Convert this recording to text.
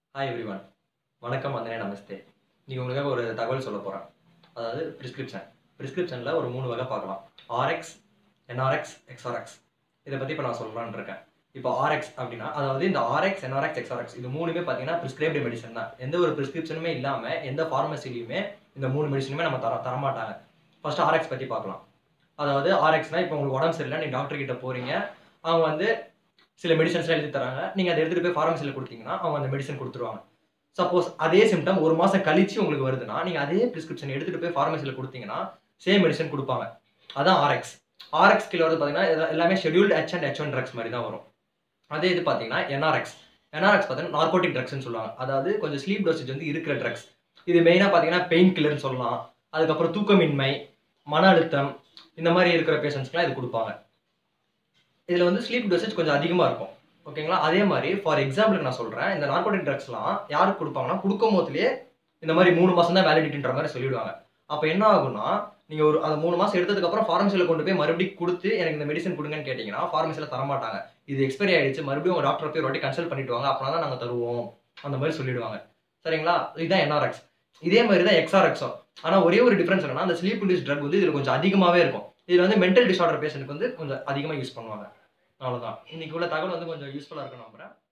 hi everyone வணக்கம் வந்தனே நமஸ்தே நீங்கள் உங்களுக்காக ஒரு தகவல் சொல்ல போகிறேன் அதாவது ப்ரிஸ்கிரிப்ஷன் ப்ரிஸ்கிரிப்ஷனில் ஒரு மூணு வகை பார்க்கலாம் ஆர்எக்ஸ் என்ஆர்எக்ஸ் எக்ஸ்ஆர்எக்ஸ் இதை பற்றி இப்போ நான் சொல்லலான்னு இருக்கேன் இப்போ ஆர்எக்ஸ் அப்படின்னா அதாவது இந்த ஆர்எக்ஸ் என்ஆர்எக்ஸ் எக்ஸ்ஆர்எக்ஸ் இது மூணுமே பார்த்தீங்கன்னா ப்ரிஸ்கிரைப்டு மெடிசன் தான் எந்த ஒரு ப்ரிஸ்கிரிப்ஷனுமே இல்லாமல் எந்த ஃபார்மசிலையுமே இந்த மூணு மெடிசனுமே நம்ம தர தரமாட்டாங்க ஃபர்ஸ்ட் ஆர்எக்ஸ் பற்றி பார்க்கலாம் அதாவது ஆர்எக்ஸ்னால் இப்போ உங்களுக்கு உடம்பு சரியில்லை நீங்கள் டாக்டர் கிட்ட போகிறீங்க அவங்க வந்து சில மெடிசன்ஸ்லாம் எழுதி தராங்க நீங்கள் அதை எடுத்துகிட்டு போய் ஃபார்மசியில் கொடுத்தீங்கன்னா அவங்க அந்த மெடிசன் கொடுத்துருவாங்க சப்போஸ் அதே சிம்டம் ஒரு மாதம் கழிச்சு உங்களுக்கு வருதுன்னா நீங்கள் அதே ப்ரிஸ்கிரிப்ஷன் எடுத்துகிட்டு போய் ஃபார்மசியில் கொடுத்தீங்கன்னா சேம் மெடிசன் கொடுப்பாங்க அதான் ஆர்எக்ஸ் ஆர்எக்ஸ் கிலோ வந்து பார்த்தீங்கன்னா எல்லா- எல்லாமே scheduled H and H one drugs மாதிரி தான் வரும் அதே இது பார்த்தீங்கன்னா என்ஆர்எக்ஸ் என்ஆர்எக்ஸ் பார்த்தீங்கன்னா நார்கோட்டிக் ட்ரக்ஸ்னு சொல்லுவாங்க அதாவது கொஞ்சம் ஸ்லீப் டோசேஜ் வந்து இருக்கிற ட்ரக்ஸ் இது மெயினாக பார்த்தீங்கன்னா பெயின் கில்லர்னு சொல்லலாம் அதுக்கப்புறம் தூக்கமின்மை மன அழுத்தம் இந்த மாதிரி இருக்கிற பேஷண்ட்ஸ்க்குலாம் இது கொடுப்பாங்க இதில் வந்து ஸ்லீப் டோசேஜ் கொஞ்சம் அதிகமாக இருக்கும் ஓகேங்களா அதே மாதிரி ஃபார் எக்ஸாம்பிளுக்கு நான் சொல்கிறேன் இந்த நார்கோட்டிக் ட்ரக்ஸ்லாம் யாருக்கு கொடுப்பாங்கன்னா கொடுக்கும் போதுலேயே இந்த மாதிரி மூணு மாதம் தான் வேலிடிட்டின்ற மாதிரி சொல்லிடுவாங்க அப்போ என்ன ஆகும்னா நீங்கள் ஒரு அந்த மூணு மாதம் எடுத்ததுக்கப்புறம் ஃபார்மசியில் கொண்டு போய் மறுபடியும் கொடுத்து எனக்கு இந்த மெடிசன் கொடுங்கன்னு கேட்டிங்கன்னா ஃபார்மசியில் தரமாட்டாங்க இது எக்ஸ்பைரி ஆயிடுச்சு மறுபடியும் உங்கள் டாக்டர் போய் ஒரு வாட்டி கன்சல்ட் பண்ணிட்டு வாங்க அப்படின்னா தான் நாங்கள் தருவோம் அந்த மாதிரி சொல்லிடுவாங்க சரிங்களா இதுதான் என்ஆர்எக்ஸ் இதே மாதிரி தான் எக்ஸ்ஆர்எக்ஸும் ஆனால் ஒரே ஒரு டிஃப்ரென்ஸ் என்னன்னா அந்த ஸ்லீப் இண்டியூஸ் ட்ரக் வந்து இதில் கொஞ்சம் அதிகமாகவே இருக்கும் இதில் வந்து மென்டல் டிஸார்டர் பேஷண்ட்க்கு வந்து கொஞ்சம் அதிகமாக யூஸ் பண்ணுவாங்க அவ்வளோதான் இன்னைக்கு உள்ள தகவல் வந்து கொஞ்சம் யூஸ்ஃபுல்லாக இருக்கும் நம்புறேன்